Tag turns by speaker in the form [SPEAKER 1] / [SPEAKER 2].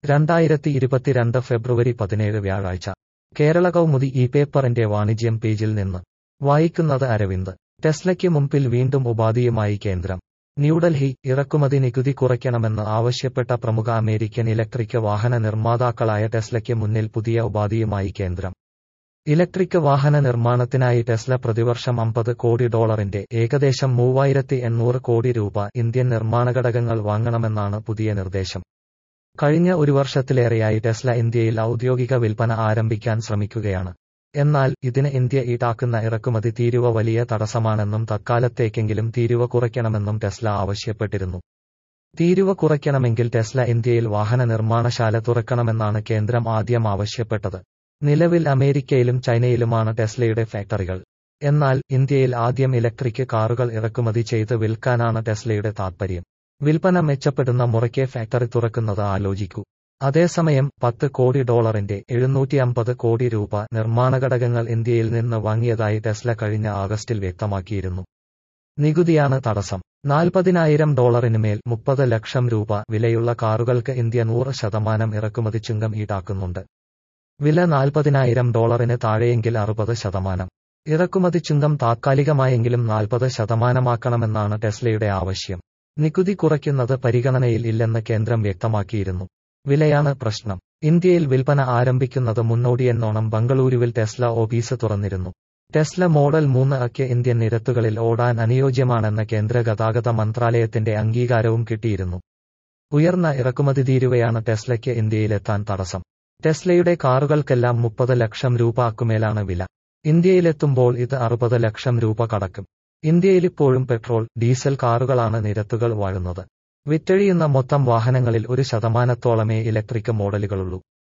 [SPEAKER 1] രണ്ടായിരത്തി ഇരുപത്തിരണ്ട് ഫെബ്രുവരി പതിനേഴ് വ്യാഴാഴ്ച കേരള കൗമുദി ഈ പേപ്പറിന്റെ വാണിജ്യം പേജിൽ നിന്ന് വായിക്കുന്നത് അരവിന്ദ് ടെസ്ലയ്ക്ക് മുമ്പിൽ വീണ്ടും ഉപാധിയുമായി കേന്ദ്രം ന്യൂഡൽഹി ഇറക്കുമതി നികുതി കുറയ്ക്കണമെന്ന് ആവശ്യപ്പെട്ട പ്രമുഖ അമേരിക്കൻ ഇലക്ട്രിക് വാഹന നിർമ്മാതാക്കളായ ടെസ്ലയ്ക്ക് മുന്നിൽ പുതിയ ഉപാധിയുമായി കേന്ദ്രം ഇലക്ട്രിക് വാഹന നിർമ്മാണത്തിനായി ടെസ്ല പ്രതിവർഷം അമ്പത് കോടി ഡോളറിന്റെ ഏകദേശം മൂവായിരത്തി എണ്ണൂറ് കോടി രൂപ ഇന്ത്യൻ നിർമ്മാണ ഘടകങ്ങൾ വാങ്ങണമെന്നാണ് പുതിയ നിർദ്ദേശം കഴിഞ്ഞ ഒരു വർഷത്തിലേറെയായി ടെസ്ല ഇന്ത്യയിൽ ഔദ്യോഗിക വിൽപ്പന ആരംഭിക്കാൻ ശ്രമിക്കുകയാണ് എന്നാൽ ഇതിന് ഇന്ത്യ ഈടാക്കുന്ന ഇറക്കുമതി തീരുവ വലിയ തടസ്സമാണെന്നും തൽക്കാലത്തേക്കെങ്കിലും തീരുവ കുറയ്ക്കണമെന്നും ടെസ്ല ആവശ്യപ്പെട്ടിരുന്നു തീരുവ കുറയ്ക്കണമെങ്കിൽ ടെസ്ല ഇന്ത്യയിൽ വാഹന നിർമ്മാണശാല തുറക്കണമെന്നാണ് കേന്ദ്രം ആദ്യം ആവശ്യപ്പെട്ടത് നിലവിൽ അമേരിക്കയിലും ചൈനയിലുമാണ് ടെസ്ലയുടെ ഫാക്ടറികൾ എന്നാൽ ഇന്ത്യയിൽ ആദ്യം ഇലക്ട്രിക് കാറുകൾ ഇറക്കുമതി ചെയ്ത് വിൽക്കാനാണ് ടെസ്ലയുടെ താൽപര്യം വിൽപ്പന മെച്ചപ്പെടുന്ന മുറയ്ക്ക് ഫാക്ടറി തുറക്കുന്നത് ആലോചിക്കൂ അതേസമയം പത്ത് കോടി ഡോളറിന്റെ എഴുന്നൂറ്റി അമ്പത് കോടി രൂപ നിർമ്മാണ ഘടകങ്ങൾ ഇന്ത്യയിൽ നിന്ന് വാങ്ങിയതായി ടെസ്ല കഴിഞ്ഞ ആഗസ്റ്റിൽ വ്യക്തമാക്കിയിരുന്നു നികുതിയാണ് തടസ്സം നാൽപ്പതിനായിരം ഡോളറിനുമേൽ മുപ്പത് ലക്ഷം രൂപ വിലയുള്ള കാറുകൾക്ക് ഇന്ത്യ നൂറ് ശതമാനം ഇറക്കുമതി ചുങ്കം ഈടാക്കുന്നുണ്ട് വില നാൽപ്പതിനായിരം ഡോളറിന് താഴെയെങ്കിൽ അറുപത് ശതമാനം ഇറക്കുമതി ചുങ്കം താത്കാലികമായെങ്കിലും നാൽപ്പത് ശതമാനമാക്കണമെന്നാണ് ടെസ്ലയുടെ ആവശ്യം നികുതി കുറയ്ക്കുന്നത് പരിഗണനയിൽ ഇല്ലെന്ന് കേന്ദ്രം വ്യക്തമാക്കിയിരുന്നു വിലയാണ് പ്രശ്നം ഇന്ത്യയിൽ വിൽപ്പന ആരംഭിക്കുന്നത് മുന്നോടിയെന്നോണം ബംഗളൂരുവിൽ ടെസ്ല ഓഫീസ് തുറന്നിരുന്നു ടെസ്ല മോഡൽ മൂന്ന് അക്ക് ഇന്ത്യൻ നിരത്തുകളിൽ ഓടാൻ അനുയോജ്യമാണെന്ന കേന്ദ്ര ഗതാഗത മന്ത്രാലയത്തിന്റെ അംഗീകാരവും കിട്ടിയിരുന്നു ഉയർന്ന ഇറക്കുമതി തീരുവയാണ് ടെസ്ലയ്ക്ക് ഇന്ത്യയിലെത്താൻ തടസ്സം ടെസ്ലയുടെ കാറുകൾക്കെല്ലാം മുപ്പത് ലക്ഷം രൂപ അക്കുമേലാണ് വില ഇന്ത്യയിലെത്തുമ്പോൾ ഇത് അറുപത് ലക്ഷം രൂപ കടക്കും ഇന്ത്യയിലിപ്പോഴും പെട്രോൾ ഡീസൽ കാറുകളാണ് നിരത്തുകൾ വാഴുന്നത് വിറ്റഴിയുന്ന മൊത്തം വാഹനങ്ങളിൽ ഒരു ശതമാനത്തോളമേ ഇലക്ട്രിക് മോഡലുകളുള്ളൂ